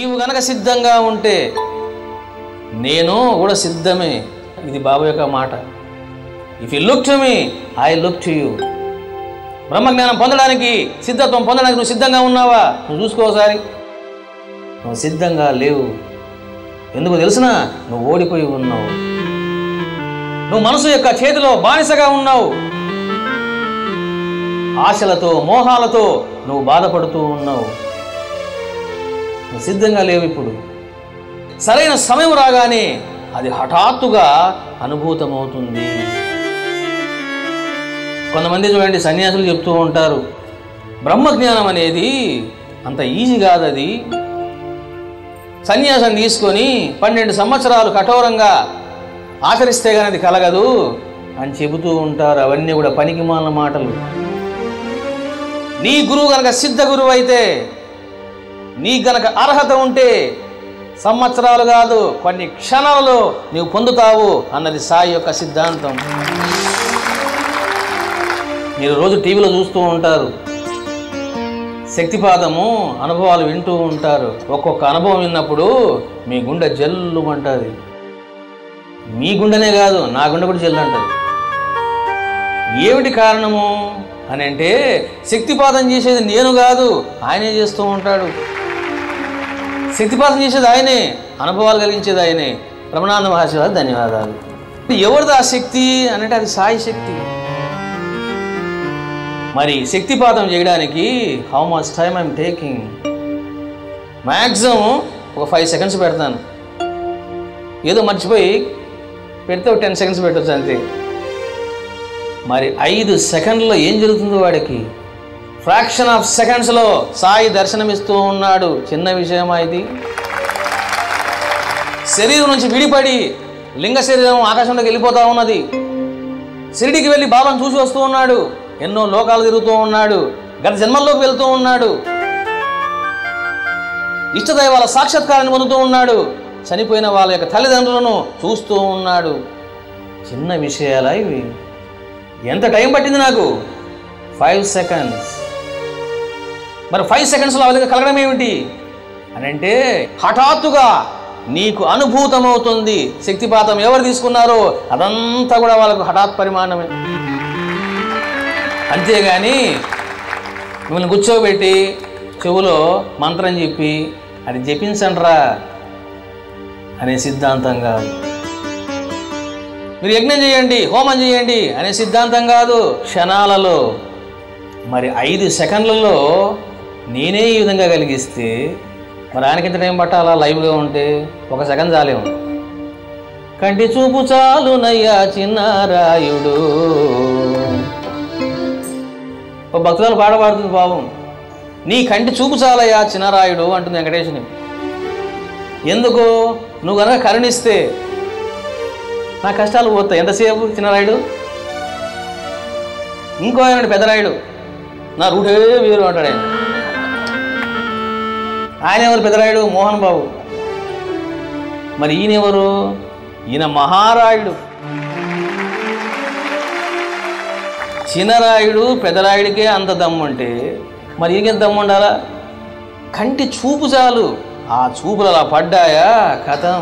నీవు గనక సిద్ధంగా ఉంటే నేను కూడా సిద్ధమే ఇది బాబు యొక్క మాట if you look to me I look to you బ్రహ్మజ్ఞానం పొందడానికి సిద్ధత్వం పొందడానికి నువ్వు సిద్ధంగా ఉన్నావా నువ్వు చూసుకో ఒకసారి నువ్వు సిద్ధంగా లేవు ఎందుకు తెలుసునా నువ్వు ఓడిపోయి ఉన్నావు నువ్వు మనసు యొక్క చేతిలో బానిసగా ఉన్నావు ఆశలతో మోహాలతో నువ్వు బాధపడుతూ ఉన్నావు నువ్వు సిద్ధంగా లేవు ఇప్పుడు సరైన సమయం రాగానే అది హఠాత్తుగా అనుభూతమవుతుంది కొంతమంది చూడండి సన్యాసులు చెప్తూ ఉంటారు బ్రహ్మజ్ఞానం అనేది అంత ఈజీ కాదు అది సన్యాసం తీసుకొని పన్నెండు సంవత్సరాలు కఠోరంగా ఆచరిస్తే కానీ అది కలగదు అని చెబుతూ ఉంటారు అవన్నీ కూడా పనికి మాలిన మాటలు నీ గురువు గనక సిద్ధ గురువు అయితే నీ గనక అర్హత ఉంటే సంవత్సరాలు కాదు కొన్ని క్షణాలలో నీవు పొందుతావు అన్నది సాయి యొక్క సిద్ధాంతం మీరు రోజు టీవీలో చూస్తూ ఉంటారు శక్తిపాదము అనుభవాలు వింటూ ఉంటారు ఒక్కొక్క అనుభవం విన్నప్పుడు మీ గుండె జల్లుమంటుంది మీ గుండెనే కాదు నా గుండె కూడా జల్లు అంటది ఏమిటి కారణము అని అంటే శక్తిపాతం చేసేది నేను కాదు ఆయనే చేస్తూ ఉంటాడు శక్తిపాతం చేసేది ఆయనే అనుభవాలు కలిగించేది ఆయనే రమణానంద మహర్షి గారు ధన్యవాదాలు ఎవరిది ఆ శక్తి అని అంటే అది సాయి శక్తి మరి శక్తిపాతం చేయడానికి how much time I'm taking maximum ఒక ఫైవ్ సెకండ్స్ పెడతాను ఏదో మర్చిపోయి పెడితే ఒక టెన్ సెకండ్స్ పెట్టవచ్చు అంతే మరి ఐదు సెకండ్లో ఏం జరుగుతుందో వాడికి ఫ్రాక్షన్ ఆఫ్ సెకండ్స్లో సాయి దర్శనమిస్తూ ఉన్నాడు చిన్న విషయమా ఇది శరీరం నుంచి విడిపడి లింగ శరీరం ఆకాశంలోకి వెళ్ళిపోతా ఉన్నది షిరిడికి వెళ్ళి బాబాను చూసి వస్తూ ఉన్నాడు ఎన్నో లోకాలు తిరుగుతూ ఉన్నాడు గత జన్మల్లోకి వెళ్తూ ఉన్నాడు ఇష్టదైవాల సాక్షాత్కారాన్ని పొందుతూ ఉన్నాడు చనిపోయిన వాళ్ళ యొక్క తల్లిదండ్రులను చూస్తూ ఉన్నాడు చిన్న విషయాలా ఇవి ఎంత టైం పట్టింది నాకు ఫైవ్ సెకండ్స్ మరి ఫైవ్ సెకండ్స్లో ఆ విధంగా కలగడం ఏమిటి అని అంటే హఠాత్తుగా నీకు అనుభూతమవుతుంది శక్తిపాతం ఎవరు తీసుకున్నారో అదంతా కూడా వాళ్ళకు హఠాత్ పరిమాణమే అంతేగాని మిమ్మల్ని కూర్చోబెట్టి చెవులో మంత్రం చెప్పి అది జపించండ్రా అనే సిద్ధాంతం కాదు మీరు యజ్ఞం చేయండి హోమం చేయండి అనే సిద్ధాంతం కాదు క్షణాలలో మరి ఐదు సెకండ్లలో నేనే ఈ విధంగా కలిగిస్తే మరి ఆయనకింత టైం పట్టాలా లైవ్గా ఉంటే ఒక సెకండ్ చాలేము కంటి చూపు చాలునయ్యా చిన్నారాయుడు ఒక భక్తురాలు పాట పాడుతుంది పాపం నీ కంటి చూపు చాలయ్యా చిన్నరాయుడు అంటుంది వెంకటేశ్వని ఎందుకు నువ్వు కనుక కరుణిస్తే నా కష్టాలు పోతాయి ఎంతసేపు చిన్నరాయుడు ఇంకో ఆయన పెద్దరాయుడు నా రూటే వేరు అంటాడు ఆయన ఆయన ఎవరు పెద్దరాయుడు మోహన్ బాబు మరి ఈయన ఎవరు ఈయన మహారాయుడు చిన్నరాయుడు పెద్దరాయుడికే అంత దమ్ము అంటే మరి ఈయనకి దమ్ము ఉండాలా కంటి చూపు చాలు ఆ చూపులు అలా పడ్డాయా కథం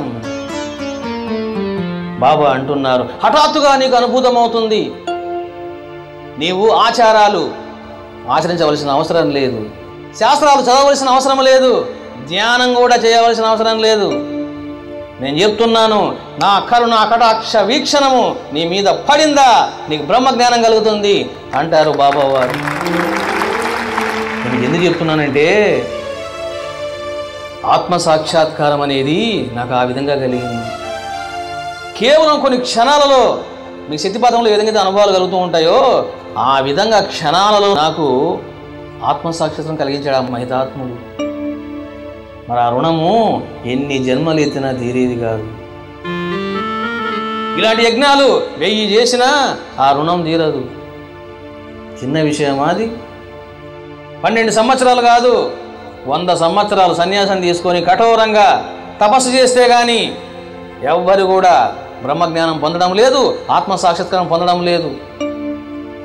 బాబా అంటున్నారు హఠాత్తుగా నీకు అనుభూతమవుతుంది నీవు ఆచారాలు ఆచరించవలసిన అవసరం లేదు శాస్త్రాలు చదవలసిన అవసరం లేదు ధ్యానం కూడా చేయవలసిన అవసరం లేదు నేను చెప్తున్నాను నా కరుణ కటాక్ష వీక్షణము నీ మీద పడిందా నీకు బ్రహ్మ జ్ఞానం కలుగుతుంది అంటారు బాబా వారు నేను ఎందుకు చెప్తున్నానంటే ఆత్మ సాక్షాత్కారం అనేది నాకు ఆ విధంగా కలిగింది కేవలం కొన్ని క్షణాలలో మీకు శక్తిపాతంలో ఏ విధంగా అయితే అనుభవాలు కలుగుతూ ఉంటాయో ఆ విధంగా క్షణాలలో నాకు ఆత్మసాక్షాత్రం కలిగించాడు ఆ మహితాత్ముడు మరి ఆ రుణము ఎన్ని జన్మలు ఎత్తినా తీరేది కాదు ఇలాంటి యజ్ఞాలు వెయ్యి చేసినా ఆ రుణం తీరదు చిన్న విషయం అది పన్నెండు సంవత్సరాలు కాదు వంద సంవత్సరాలు సన్యాసం తీసుకొని కఠోరంగా తపస్సు చేస్తే కానీ ఎవ్వరు కూడా బ్రహ్మజ్ఞానం పొందడం లేదు ఆత్మ సాక్షాత్కారం పొందడం లేదు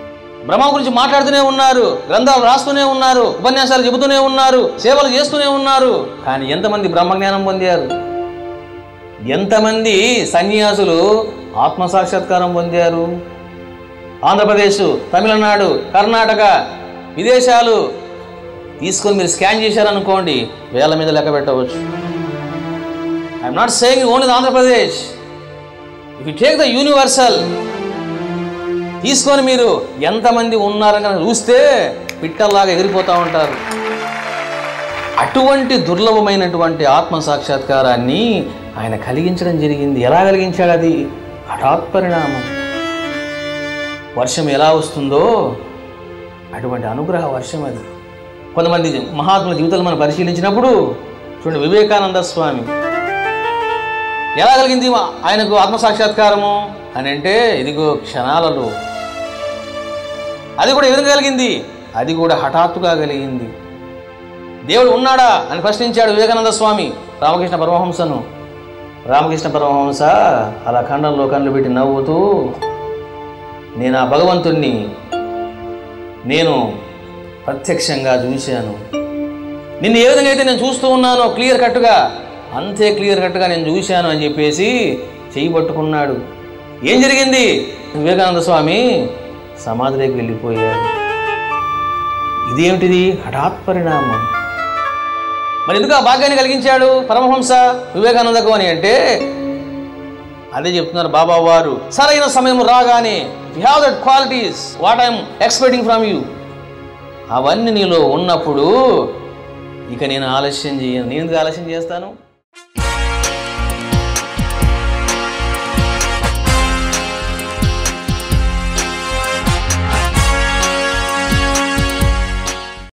బ్రహ్మ గురించి మాట్లాడుతూనే ఉన్నారు గ్రంథాలు రాస్తూనే ఉన్నారు ఉపన్యాసాలు చెబుతూనే ఉన్నారు సేవలు చేస్తూనే ఉన్నారు కానీ ఎంతమంది బ్రహ్మజ్ఞానం పొందారు ఎంతమంది సన్యాసులు ఆత్మ సాక్షాత్కారం పొందారు ఆంధ్రప్రదేశ్ తమిళనాడు కర్ణాటక విదేశాలు తీసుకొని మీరు స్కాన్ చేశారనుకోండి వేల మీద లెక్క పెట్టవచ్చు I'm not saying only Andhra Pradesh if you take the universal తీసుకొని మీరు ఎంతమంది ఉన్నారని కనుక చూస్తే పిట్టల్లాగా ఎగిరిపోతూ ఉంటారు అటువంటి దుర్లభమైనటువంటి ఆత్మ సాక్షాత్కారాన్ని ఆయన కలిగించడం జరిగింది ఎలా కలిగించాడు అది హఠాత్ పరిణామం వర్షం ఎలా వస్తుందో అటువంటి అనుగ్రహ వర్షం అది కొంతమంది మహాత్ముల జీవితాలు మనం పరిశీలించినప్పుడు చూడండి వివేకానంద స్వామి ఎలా కలిగింది ఆయనకు ఆత్మ సాక్షాత్కారము అని అంటే ఇదిగో క్షణాలలో అది కూడా ఏ విధంగా కలిగింది అది కూడా హఠాత్తుగా కలిగింది దేవుడు ఉన్నాడా అని ప్రశ్నించాడు వివేకానంద స్వామి రామకృష్ణ పరమహంసను రామకృష్ణ పరమహంస అలా ఖండంలో కళ్ళు పెట్టి నవ్వుతూ నేను ఆ భగవంతుణ్ణి నేను ప్రత్యక్షంగా చూశాను నిన్ను ఏ విధంగా అయితే నేను చూస్తూ ఉన్నానో క్లియర్ కట్గా అంతే క్లియర్ కట్గా నేను చూశాను అని చెప్పేసి చెయ్యి పట్టుకున్నాడు ఏం జరిగింది వివేకానంద స్వామి సమాధిలోకి వెళ్ళిపోయాడు ఇదేమిటిది హఠాత్ పరిణామం మరి ఎందుకు ఆ భాగ్యాన్ని కలిగించాడు పరమహంస వివేకానందకు అని అంటే అదే చెప్తున్నారు బాబా వారు సరైన సమయం రాగానే you have that qualities what I'm expecting from you అవన్నీ నీలో ఉన్నప్పుడు ఇక నేను ఆలస్యం చేయను నేను ఎందుకు ఆలస్యం చేస్తాను